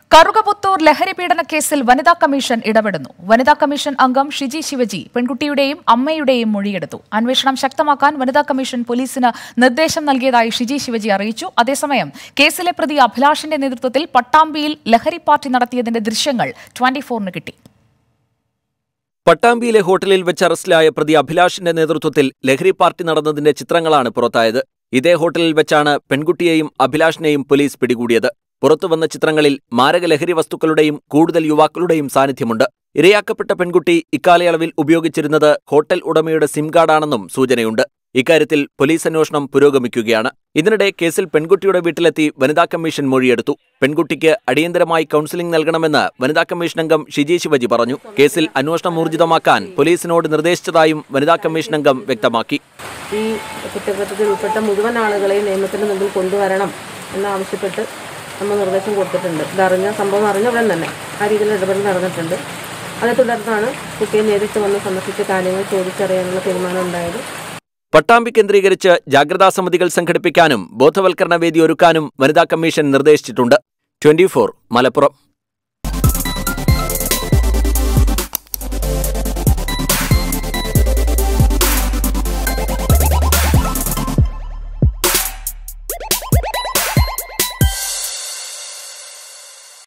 കറുകപുത്തൂർ ലഹരി പീഡന കേസിൽ വനിതാ കമ്മീഷൻ ഇടപെടുന്നു വനിതാ കമ്മീഷൻ അംഗം ഷിജി ശിവജി പെൺകുട്ടിയുടെയും അമ്മയുടെയും മൊഴിയെടുത്തു അന്വേഷണം ശക്തമാക്കാൻ വനിതാ കമ്മീഷൻ പോലീസിന് നിർദ്ദേശം നൽകിയതായി ഷിജി ശിവജി അറിയിച്ചു അതേസമയം കേസിലെ പ്രതി അഭിലാഷിന്റെ നേതൃത്വത്തിൽ പട്ടാമ്പിയിൽ ലഹരി പാർട്ടി നടത്തിയതിന്റെ ദൃശ്യങ്ങൾ ട്വന്റി ഫോറിന് കിട്ടി പട്ടാമ്പിയിലെ ഹോട്ടലിൽ വെച്ച് അറസ്റ്റിലായ പ്രതി അഭിലാഷിന്റെ നേതൃത്വത്തിൽ ലഹരി പാർട്ടി നടന്നതിന്റെ ചിത്രങ്ങളാണ് പുറത്തായത് ഇതേ ഹോട്ടലിൽ വെച്ചാണ് പെൺകുട്ടിയെയും അഭിലാഷിനെയും പോലീസ് പിടികൂടിയത് പുറത്തുവന്ന ചിത്രങ്ങളിൽ മാരക ലഹരി വസ്തുക്കളുടെയും കൂടുതൽ യുവാക്കളുടെയും സാന്നിധ്യമുണ്ട് ഇരയാക്കപ്പെട്ട പെൺകുട്ടി ഇക്കാലയളവിൽ ഉപയോഗിച്ചിരുന്നത് ഹോട്ടൽ ഉടമയുടെ സിം കാർഡാണെന്നും സൂചനയുണ്ട് ഇക്കാര്യത്തിൽ പോലീസ് അന്വേഷണം പുരോഗമിക്കുകയാണ് ഇതിനിടെ കേസിൽ പെൺകുട്ടിയുടെ വീട്ടിലെത്തി വനിതാ കമ്മീഷൻ മൊഴിയെടുത്തു പെൺകുട്ടിക്ക് അടിയന്തരമായി കൌൺസിലിംഗ് നൽകണമെന്ന് വനിതാ കമ്മീഷൻ അംഗം ഷിജി ശിവജി പറഞ്ഞു കേസിൽ അന്വേഷണം ഊർജിതമാക്കാൻ പോലീസിനോട് നിർദ്ദേശിച്ചതായും വനിതാ കമ്മീഷൻ അംഗം വ്യക്തമാക്കി ഈ കുറ്റകൃത്യത്തിൽ ഉൾപ്പെട്ട മുഴുവൻ ആളുകളെയും നിയമത്തിന് മുമ്പിൽ കൊണ്ടുവരണം എന്നാവശ്യപ്പെട്ട് നമ്മൾ നിർദ്ദേശം കൊടുത്തിട്ടുണ്ട് ഇതറിഞ്ഞ സംഭവം അറിഞ്ഞ ഉടൻ തന്നെ ആ രീതിയിൽ ഇടപെടൽ നടന്നിട്ടുണ്ട് അതേ തുടർന്നാണ് കുട്ടിയെ നേരിട്ട് വന്ന് സന്ദർശിച്ച കാര്യങ്ങൾ ചോദിച്ചറിയാനുള്ള തീരുമാനം ഉണ്ടായത് പട്ടാമ്പി കേന്ദ്രീകരിച്ച് ജാഗ്രതാ സമിതികൾ സംഘടിപ്പിക്കാനും ബോധവൽക്കരണ വേദി ഒരുക്കാനും വനിതാ കമ്മീഷൻ നിർദ്ദേശിച്ചിട്ടുണ്ട് ട്വന്റി മലപ്പുറം